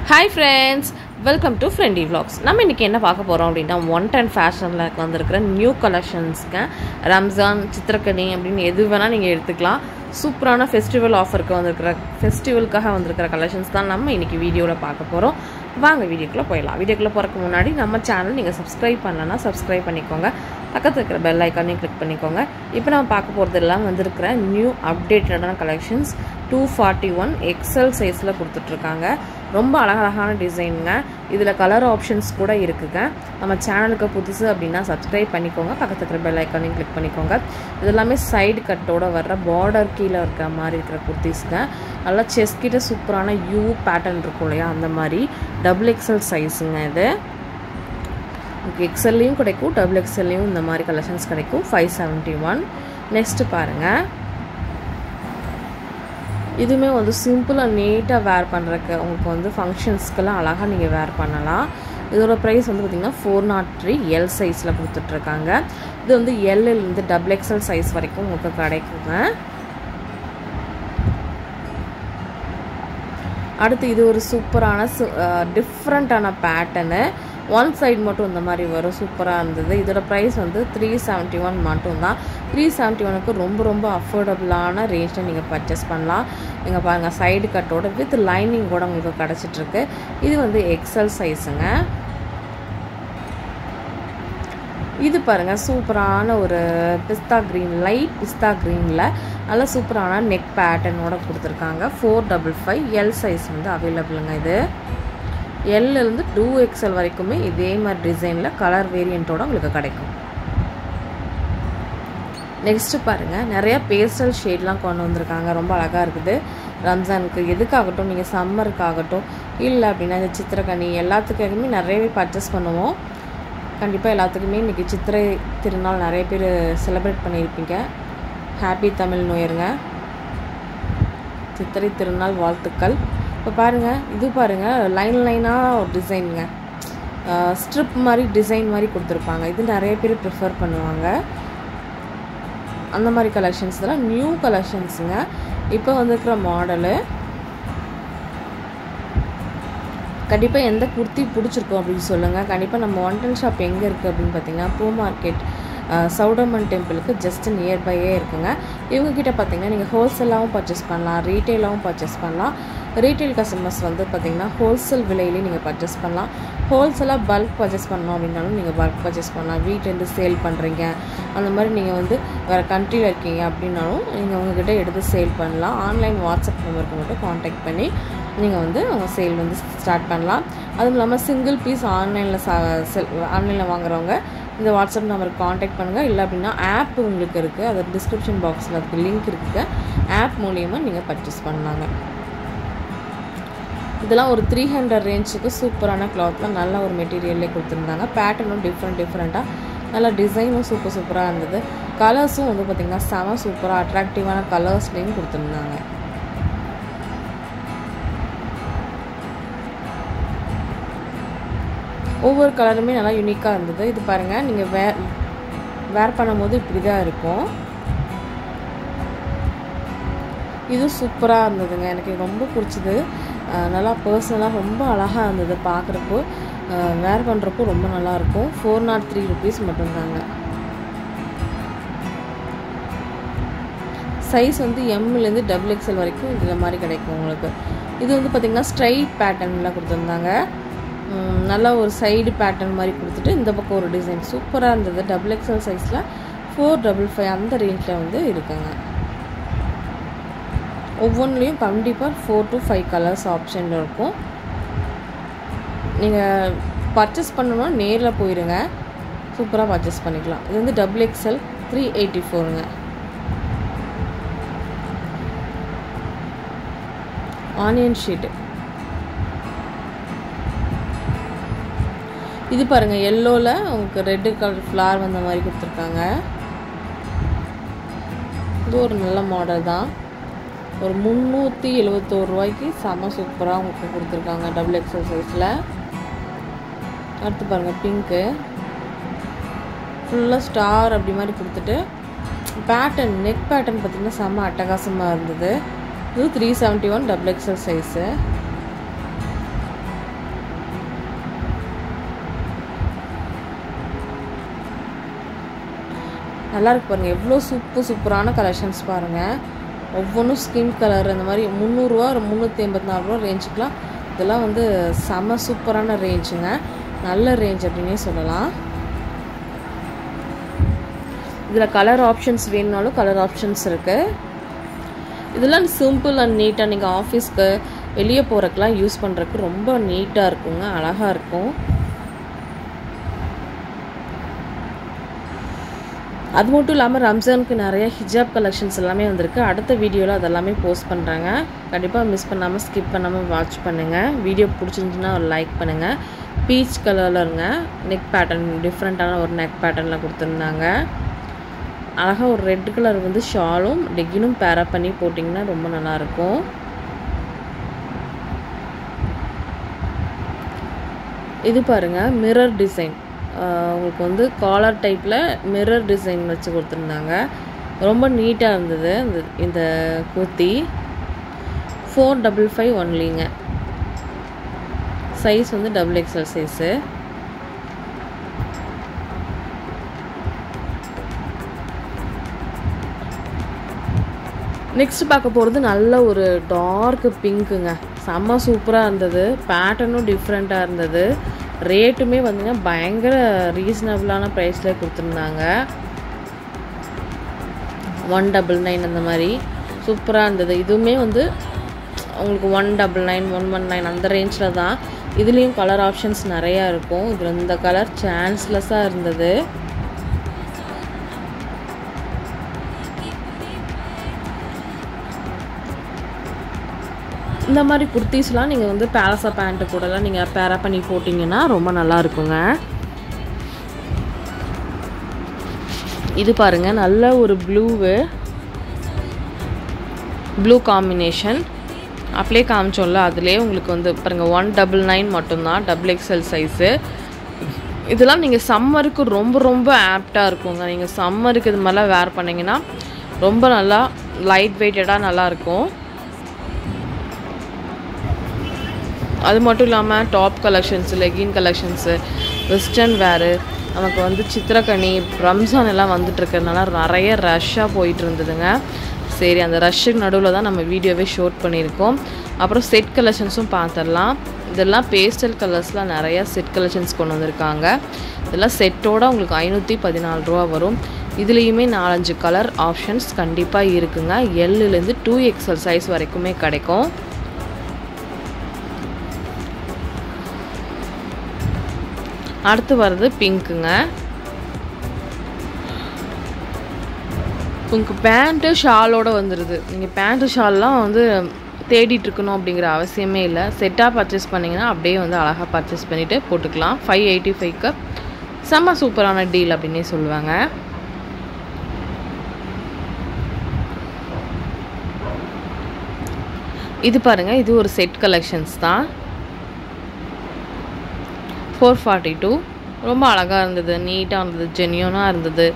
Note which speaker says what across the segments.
Speaker 1: hi friends welcome to friendy vlogs நம்ம இன்றைக்கி என்ன பார்க்க போகிறோம் அப்படின்னா ஒன் டென் ஃபேஷனில் வந்திருக்கிற நியூ கலெக்ஷன்ஸ்க்கு ரம்ஜான் சித்திரக்கனி அப்படின்னு எது வேணால் நீங்கள் எடுத்துக்கலாம் சூப்பரான ஃபெஸ்டிவல் ஆஃபருக்கு வந்திருக்கிற ஃபெஸ்டிவலுக்காக வந்திருக்கிற கலெக்ஷன்ஸ் தான் நம்ம இன்றைக்கி வீடியோவில் பார்க்க போகிறோம் வாங்க வீடியோக்குள்ளே போயிடலாம் வீடியோக்குள்ளே போகிறதுக்கு முன்னாடி நம்ம சேனல் நீங்கள் சப்ஸ்கிரைப் பண்ணலன்னா சப்ஸ்கிரைப் பண்ணிக்கோங்க பக்கத்தில் இருக்கிற பெல் ஐக்கானையும் கிளிக் பண்ணிக்கோங்க இப்போ நம்ம பார்க்க போகிறது எல்லாம் வந்திருக்கிற நியூ அப்டேட்டடான collections two forty one XL சைஸில் கொடுத்துட்ருக்காங்க ரொம்ப அழகழகான டிசைனுங்க இதில் கலர் ஆப்ஷன்ஸ் கூட இருக்குங்க நம்ம சேனலுக்கு புதுசு அப்படின்னா சப்ஸ்கிரைப் பண்ணிக்கோங்க பக்கத்தில் இருக்கிற பெல் ஐக்கானையும் கிளிக் பண்ணிக்கோங்க இது எல்லாமே சைடு கட்டோட வர்ற பார்டர் கீழே இருக்கிற மாதிரி இருக்கிற குர்த்திஸ்ங்க நல்லா செஸ் கிட்ட சூப்பரான யூ பேட்டர்ன் இருக்கும் இல்லையா அந்த மாதிரி டபுள் எக்ஸல் சைஸுங்க இது எக்ஸல்லையும் கிடைக்கும் டபுள் எக்ஸல்லையும் இந்த மாதிரி கலெக்ஷன்ஸ் கிடைக்கும் ஃபைவ் செவன்ட்டி ஒன் நெக்ஸ்ட்டு பாருங்கள் இதுவுமே வந்து சிம்பிளாக நீட்டாக வேர் பண்ணுறக்கு உங்களுக்கு வந்து ஃபங்க்ஷன்ஸ்க்கெல்லாம் அழகாக நீங்கள் வேர் பண்ணலாம் இதோட ப்ரைஸ் வந்து பார்த்திங்கன்னா ஃபோர் நாட் த்ரீ எல் சைஸில் கொடுத்துட்ருக்காங்க இது வந்து எல்லிருந்து டபுள் எக்ஸல் சைஸ் வரைக்கும் உங்களுக்கு கிடைக்குங்க அடுத்து இது ஒரு சூப்பரான டிஃப்ரெண்ட்டான பேட்டர்னு ஒன் சைடு மட்டும் இந்த மாதிரி வரும் சூப்பராக இருந்தது இதோட ப்ரைஸ் வந்து த்ரீ செவன்ட்டி ஒன் மட்டும்தான் த்ரீ செவன்ட்டி ஒனுக்கு ரொம்ப ரொம்ப அஃபோர்டபுளான ரேஞ்சில் நீங்கள் பர்ச்சேஸ் பண்ணலாம் நீங்கள் பாருங்கள் சைடு கட்டோட வித் லைனிங் கூட உங்களுக்கு கிடச்சிட்ருக்கு இது வந்து எக்ஸல் சைஸுங்க இது பாருங்கள் சூப்பரான ஒரு பிஸ்தா க்ரீன் லைட் பிஸ்தா க்ரீனில் நல்ல சூப்பரான நெக் பேட்டர்னோட கொடுத்துருக்காங்க four double five L size வந்து அவைலபிளுங்க இது எல்லேருந்து டூ எக்ஸ்எல் வரைக்குமே இதே மாதிரி டிசைனில் கலர் வேரியண்ட்டோட உங்களுக்கு கிடைக்கும் நெக்ஸ்ட்டு பாருங்கள் நிறையா பேஸ்டல் ஷேட்லாம் கொண்டு வந்திருக்காங்க ரொம்ப அழகாக இருக்குது ரம்ஜானுக்கு எதுக்காகட்டும் நீங்கள் சம்மருக்காகட்டும் இல்லை அப்படின்னா இந்த சித்திரக்கனி எல்லாத்துக்காகவுமே நிறையவே பர்ச்சேஸ் பண்ணுவோம் கண்டிப்பாக எல்லாத்துக்குமே இன்றைக்கி சித்திரை திருநாள் நிறைய பேர் செலிப்ரேட் பண்ணியிருப்பீங்க ஹாப்பி தமிழ் நோயருங்க சித்திரை திருநாள் வாழ்த்துக்கள் இப்போ பாருங்கள் இது பாருங்கள் லைன் லைனாக ஒரு டிசைனுங்க ஸ்ட்ரிப் மாதிரி டிசைன் மாதிரி கொடுத்துருப்பாங்க இது நிறைய பேர் ப்ரிஃபர் பண்ணுவாங்க அந்த மாதிரி கலெக்ஷன்ஸ் இதெல்லாம் நியூ கலெக்ஷன்ஸுங்க இப்போ வந்துருக்கிற மாடலு கண்டிப்பாக எந்த குர்த்தி பிடிச்சிருக்கோம் அப்படின்னு சொல்லுங்கள் கண்டிப்பாக நம்ம ஒன் டென் ஷாப் எங்கே இருக்குது அப்படின்னு பார்த்தீங்கன்னா பூ மார்க்கெட் சவுடமன் டெம்பிளுக்கு ஜஸ்ட் நியர்பையே இருக்குங்க இவங்கக்கிட்ட பார்த்தீங்கன்னா நீங்கள் ஹோல்சேலாகவும் பர்ச்சேஸ் பண்ணலாம் ரீட்டெயிலாகவும் பர்ச்சேஸ் பண்ணலாம் ரீட்டைல் கஸ்டமர்ஸ் வந்து பார்த்திங்கன்னா ஹோல்சேல் விலையிலேயே நீங்கள் பர்ச்சேஸ் பண்ணலாம் ஹோல்சேலாக பல்க் பர்ச்சேஸ் பண்ணோம் அப்படின்னாலும் நீங்கள் பல்க் பர்ச்சேஸ் பண்ணலாம் வீட்டிலேருந்து சேல் பண்ணுறீங்க அந்த மாதிரி நீங்கள் வந்து வேறு கண்ட்ரியில் இருக்கீங்க அப்படின்னாலும் நீங்கள் உங்ககிட்ட எடுத்து சேல் பண்ணலாம் ஆன்லைன் வாட்ஸ்அப் நம்பருக்கு மட்டும் காண்டாக்ட் பண்ணி நீங்கள் வந்து அவங்க சேல் வந்து ஸ்டார்ட் பண்ணலாம் அதுவும் இல்லாமல் சிங்கிள் பீஸ் ஆன்லைனில் சா செல் ஆன்லைனில் வாங்குறவங்க இந்த வாட்ஸ்அப் நம்பருக்கு காண்டாக்ட் பண்ணுங்கள் இல்லை அப்படின்னா ஆப் உங்களுக்கு இருக்குது அது டிஸ்கிரிப்ஷன் பாக்ஸில் அதுக்கு லிங்க் இருக்குது ஆப் மூலியமாக நீங்கள் பர்ச்சேஸ் பண்ணலாங்க இதெல்லாம் ஒரு த்ரீ ஹண்ட்ரட் ரேஞ்சுக்கு சூப்பரான கிளாத்தில் நல்ல ஒரு மெட்டீரியல்லே கொடுத்துருந்தாங்க பேட்டர்னும் டிஃப்ரெண்ட் டிஃப்ரெண்ட்டாக நல்லா டிசைனும் சூப்பர் சூப்பராக இருந்தது கலர்ஸும் வந்து பார்த்திங்கன்னா செம சூப்பராக அட்ராக்டிவான கலர்ஸ்லேயும் கொடுத்துருந்தாங்க ஒவ்வொரு கலருமே நல்லா யூனிக்காக இருந்தது இது பாருங்கள் நீங்கள் வே வேர் பண்ணும்போது இப்படி தான் இருக்கும் இது சூப்பராக இருந்ததுங்க எனக்கு ரொம்ப பிடிச்சது நல்லா பர்சனலாக ரொம்ப அழகாக இருந்தது பார்க்குறப்போ வேர் பண்ணுறப்போ ரொம்ப நல்லாயிருக்கும் ஃபோர் நாட் த்ரீ ருபீஸ் மட்டும்தாங்க சைஸ் வந்து எம்லேருந்து டபுள் எக்ஸ்எல் வரைக்கும் இதில் மாதிரி கிடைக்கும் உங்களுக்கு இது வந்து பார்த்திங்கன்னா ஸ்ட்ரைட் பேட்டர்னில் கொடுத்துருந்தாங்க நல்லா ஒரு சைடு பேட்டர்ன் மாதிரி கொடுத்துட்டு இந்த பக்கம் ஒரு டிசைன் சூப்பராக இருந்தது டபுள் எக்ஸ்எல் சைஸில் ஃபோர் டபுள் ஃபைவ் அந்த ரேஞ்சில் வந்து இருக்குங்க ஒவ்வொன்றுலேயும் கண்டிப்பாக four to five colours option இருக்கும் நீங்கள் பர்ச்சேஸ் பண்ணணும்னா நேரில் போயிடுங்க சூப்பராக பர்ச்சேஸ் பண்ணிக்கலாம் இது வந்து டபுள் எக்ஸ்எல் த்ரீ எயிட்டி ஃபோருங்க ஆனியன் ஷீட்டு இது பாருங்கள் எல்லோவில் உங்களுக்கு ரெட்டு கலர் ஃப்ளார் வந்த மாதிரி கொடுத்துருக்காங்க இது ஒரு நல்ல மாடல் தான் ஒரு முந்நூற்றி எழுபத்தோரு ரூபாய்க்கு செம சூப்பராக உங்களுக்கு கொடுத்துருக்காங்க டபுள் எக்ஸல் சைஸில் அடுத்து பாருங்கள் பிங்க்கு ஃபுல்லாக ஸ்டார் அப்படி மாதிரி கொடுத்துட்டு பேட்டர்ன் நெக் பேட்டர்ன் பார்த்திங்கன்னா செம்ம அட்டகாசமாக இருந்தது இது three seventy one double XL size நல்லா இருக்கு பாருங்கள் எவ்வளோ சூப்பர் சூப்பரான கலெக்ஷன்ஸ் பாருங்கள் ஒவ்வொன்றும் ஸ்கின் கலர் அந்த மாதிரி முந்நூறுரூவா முந்நூற்றி எண்பத்தி நாலு ரூபா ரேஞ்சுக்கெலாம் இதெல்லாம் வந்து செம சூப்பரான ரேஞ்சுங்க நல்ல ரேஞ்ச் அப்படின்னே சொல்லலாம் இதில் கலர் ஆப்ஷன்ஸ் வேணுனாலும் கலர் ஆப்ஷன்ஸ் இருக்குது இதெல்லாம் சிம்பிள் அண்ட் நீட்டாக நீங்கள் ஆஃபீஸ்க்கு வெளியே போகிறக்கெலாம் யூஸ் பண்ணுறதுக்கு ரொம்ப நீட்டாக இருக்குங்க அழகாக இருக்கும் அது மட்டும் இல்லாமல் ரம்ஜானுக்கு நிறைய ஹிஜாப் கலெக்ஷன்ஸ் எல்லாமே வந்திருக்கு அடுத்த வீடியோவில் அதெல்லாமே போஸ்ட் பண்ணுறாங்க கண்டிப்பாக மிஸ் பண்ணாமல் ஸ்கிப் பண்ணாமல் வாட்ச் பண்ணுங்கள் வீடியோ பிடிச்சிருந்துச்சுன்னா ஒரு லைக் பண்ணுங்கள் பீச் கலரில் இருங்க நெக் பேட்டர்ன் டிஃப்ரெண்ட்டான ஒரு நெக் பேட்டர்னில் கொடுத்துருந்தாங்க அழகாக ஒரு ரெட் கலர் வந்து ஷாலும் லெக்கினும் பேரப் பண்ணி போட்டிங்கன்னா ரொம்ப நல்லாயிருக்கும் இது பாருங்கள் மிரர் டிசைன் உங்களுக்கு வந்து காலர் டைப்பில் மிரர் டிசைன் வச்சு கொடுத்துருந்தாங்க ரொம்ப நீட்டாக இருந்தது இந்த இந்த குர்த்தி ஃபோர் டபுள் ஃபைவ் ஒன்லிங்க சைஸ் வந்து டபுள் எக்ஸல் சைஸு நெக்ஸ்ட் பார்க்க போகிறது நல்ல ஒரு டார்க் பிங்க்குங்க செம்ம சூப்பராக இருந்தது பேட்டர்னும் டிஃப்ரெண்ட்டாக இருந்தது ரேட்டுமே வந்துங்க பயங்கர ரீசனபிளான ப்ரைஸில் கொடுத்துருந்தாங்க ஒன் டபுள் நைன் அந்த மாதிரி சூப்பராக இருந்தது இதுவுமே வந்து உங்களுக்கு one double nine one one nine அந்த ரேஞ்சில் தான் இதுலேயும் கலர் ஆப்ஷன்ஸ் நிறையா இருக்கும் இதில் இந்த கலர் சான்ஸ்லெஸ்ஸாக இருந்தது இந்த மாதிரி குர்த்திஸ்லாம் நீங்கள் வந்து பேலசா பேண்ட்டு கூடலாம் நீங்கள் பேரா பண்ணி போட்டிங்கன்னா ரொம்ப நல்லா இருக்குங்க இது பாருங்கள் நல்ல ஒரு ப்ளூவு ப்ளூ காம்பினேஷன் அப்படியே காமிச்சோம்ல அதுலேயே உங்களுக்கு வந்து பாருங்கள் ஒன் டபுள் நைன் மட்டும்தான் டபுள் எக்ஸ்எல் சைஸு இதெல்லாம் நீங்கள் சம்மருக்கு ரொம்ப ரொம்ப ஆப்டாக இருக்குங்க நீங்கள் சம்மருக்கு இது மாதிரிலாம் வேர் பண்ணிங்கன்னா ரொம்ப நல்லா லைட் வெயிட்டடாக நல்லாயிருக்கும் அது மட்டும் இல்லாமல் top collections legging collections western wear நமக்கு வந்து சித்திரக்கனி ரம்ஜான் எல்லாம் வந்துட்டு இருக்கிறதுனால நிறைய ரஷ்ஷாக போயிட்டு இருந்ததுங்க சரி அந்த ரஷ்ஷுக்கு நடுவில் தான் நம்ம வீடியோவே ஷூட் பண்ணியிருக்கோம் அப்புறம் செட் கலெக்ஷன்ஸும் பார்த்துடலாம் இதெல்லாம் பேஸ்டல் கலர்ஸ்லாம் நிறையா செட் கலெக்ஷன்ஸ் கொண்டு வந்திருக்காங்க இதெல்லாம் செட்டோட உங்களுக்கு ஐநூற்றி பதினாலு ரூபா வரும் இதுலேயுமே நாலஞ்சு கலர் ஆப்ஷன்ஸ் கண்டிப்பாக இருக்குங்க எல்லுலேருந்து டூ எக்ஸல் சைஸ் வரைக்குமே கிடைக்கும் அடுத்து வர்றது பிங்க்குங்க உங்களுக்கு பேண்ட்டு ஷாலோட வந்துடுது நீங்கள் பேண்ட்டு ஷால்லாம் வந்து தேடிட்டு இருக்கணும் அப்படிங்கிற அவசியமே இல்லை செட்டாக பர்ச்சேஸ் பண்ணிங்கன்னா அப்படியே வந்து அழகாக பர்ச்சேஸ் பண்ணிவிட்டு போட்டுக்கலாம் ஃபைவ் எயிட்டி ஃபைவ்க்கு செம்ம சூப்பரான டீல் அப்படின்னே சொல்லுவாங்க இது பாருங்கள் இது ஒரு செட் கலெக்ஷன்ஸ் தான் ஃபோர் ஃபார்ட்டி டூ ரொம்ப அழகாக இருந்தது நீட்டாக இருந்தது ஜென்யூனாக இருந்தது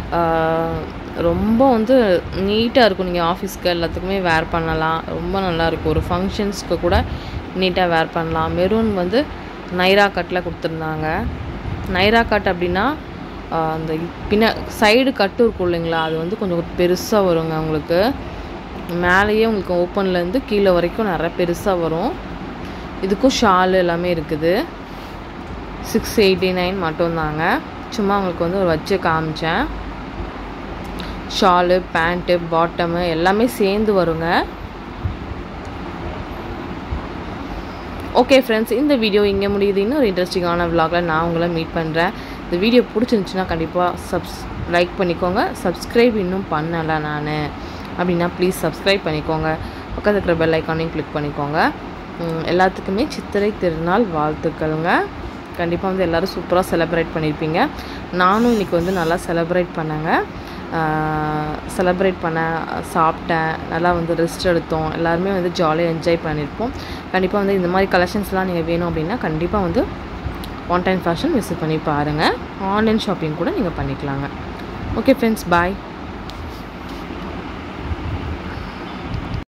Speaker 1: ரொம்ப வந்து நீட்டாக இருக்கும் நீங்கள் ஆஃபீஸ்க்கு எல்லாத்துக்குமே வேர் பண்ணலாம் ரொம்ப நல்லாயிருக்கும் ஒரு ஃபங்க்ஷன்ஸ்க்கு கூட நீட்டாக வேர் பண்ணலாம் மெரூன் வந்து நைரா கட்டில் கொடுத்துருந்தாங்க நைரா கட் அப்படின்னா அந்த பின்ன சைடு கட்டு இருக்கும் இல்லைங்களா அது வந்து கொஞ்சம் பெருசாக வருங்க உங்களுக்கு மேலேயே உங்களுக்கு ஓப்பன்லேருந்து கீழே வரைக்கும் நிறைய பெருசாக வரும் இதுக்கும் ஷால் எல்லாமே இருக்குது சிக்ஸ் எயிட்டி நைன் மட்டும்தாங்க சும்மா உங்களுக்கு வந்து ஒரு வச்சு காமிச்சேன் ஷாலு பேண்ட்டு பாட்டமு எல்லாமே சேர்ந்து வருங்க ஓகே ஃப்ரெண்ட்ஸ் இந்த வீடியோ இங்கே முடியுது இன்னும் ஒரு இன்ட்ரெஸ்டிங்கான விலாகில் நான் உங்களை மீட் பண்ணுறேன் இந்த வீடியோ பிடிச்சிருந்துச்சுன்னா கண்டிப்பாக சப்ஸ் லைக் பண்ணிக்கோங்க சப்ஸ்கிரைப் இன்னும் பண்ணலை நான் அப்படின்னா ப்ளீஸ் சப்ஸ்கிரைப் பண்ணிக்கோங்க பக்கத்தில் இருக்கிற பெல் ஐக்கானையும் கிளிக் பண்ணிக்கோங்க எல்லாத்துக்குமே சித்திரை திருநாள் வாழ்த்துக்களுங்க கண்டிப்பாக வந்து எல்லோரும் சூப்பராக செலிப்ரேட் பண்ணியிருப்பீங்க நானும் இன்றைக்கி வந்து நல்லா செலிப்ரேட் பண்ணேங்க செலிப்ரேட் பண்ண சாப்பிட்டேன் நல்லா வந்து ரெஸ்ட் எடுத்தோம் எல்லாருமே வந்து ஜாலியாக என்ஜாய் பண்ணியிருப்போம் கண்டிப்பாக வந்து இந்த மாதிரி கலெக்ஷன்ஸ்லாம் நீங்கள் வேணும் அப்படின்னா கண்டிப்பாக வந்து ஒன் டைம் ஃபேஷன் விசிட் பண்ணி பாருங்கள் ஆன்லைன் ஷாப்பிங் கூட நீங்கள் பண்ணிக்கலாங்க ஓகே ஃப்ரெண்ட்ஸ் பாய்